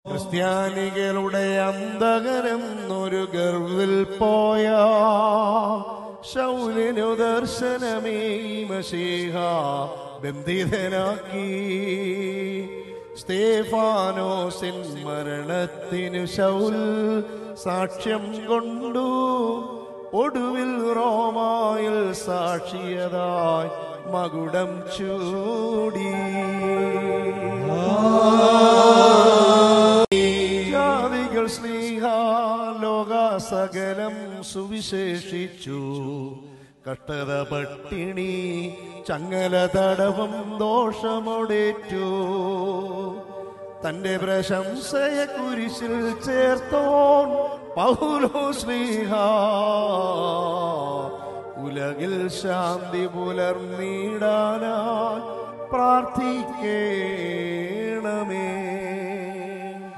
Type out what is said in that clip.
ക്രിസ്ത്യാനികളുടെ അന്തകനെന്നൊരു ഗർവിൽ പോയ ശൗലിനു ദർശനമേ മഷീഹ ബന്ധിതനാക്കി സ്തേഫാനോസിൻ മരണത്തിനു ശൗൽ സാക്ഷ്യം കൊണ്ടു ഒടുവിൽ റോമായിൽ സാക്ഷിയതായി മകുടം ചൂടി ജാതികൾ സ്നേഹ ലോകാസകലം സുവിശേഷിച്ചു കഷ്ടത പട്ടിണി ചങ്ങല തടവും ദോഷമൊടേറ്റു തന്റെ പ്രശംസയെ കുരിശിൽ ചേർത്തോൻ പൗലോ സ്നേഹ ഉലകിൽ ശാന്തി പുലർന്നിടാനായി പ്രാർത്ഥിക്കേണമേ